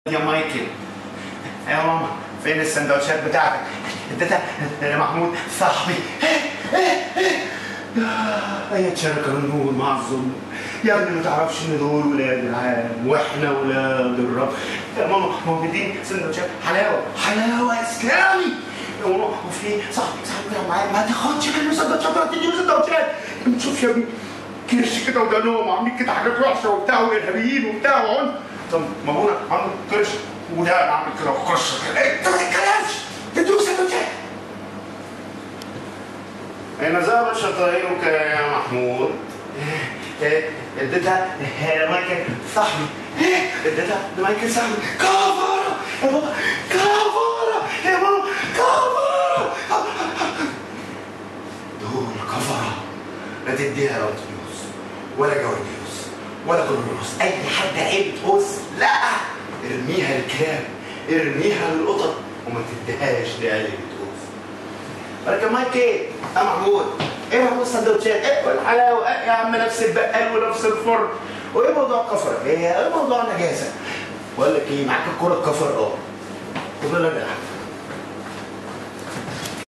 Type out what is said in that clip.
يا مايكل يا ماما فين السندوتشات بتاعتك؟ اديتها لمحمود صاحبي هي تشارك النور مع الظلم يا ابني ما تعرفش ان دول ولاد العالم واحنا ولاد الرب يا ماما موجودين سندوتشات حلاوه حلاوه اسلامي يا ماما وفي صاحبي صاحبي معايا ما تاخدش كلمه سندوتشات ولا تديله سندوتشات شوف يا ابني كرش كده ودانهم وعاملين كده حاجات وحشه وبتاع وارهابيين وبتاع وعنف طب ما هو عامل كرش وده انا عامل كده وكرش كده انت ما تتكلمش تديله سندوتشات أين ذهب شطائرك يا محمود؟ إيه، اديتها لمايكل صاحبي إيه، اديتها لمايكل صاحبي كفارة يا بابا كفارة يا بابا كفارة دول كفرة لا تديها لأوتيوس ولا جورديوس ولا كورنيوس أي حد عيب تقص لا ارميها للكلاب ارميها للقطط وما تديهاش لآل بتقص ولكن مايك ايه؟ يا محمود ايه موضوع السندوتشات؟ ايه الحلاوه؟ ايه يا عم نفس البقال ونفس الفرن؟ وايه موضوع الكفر؟ ايه ايه موضوع النجاسه؟ بقول لك ايه معاك الكوره الكفر اه خد بالك يا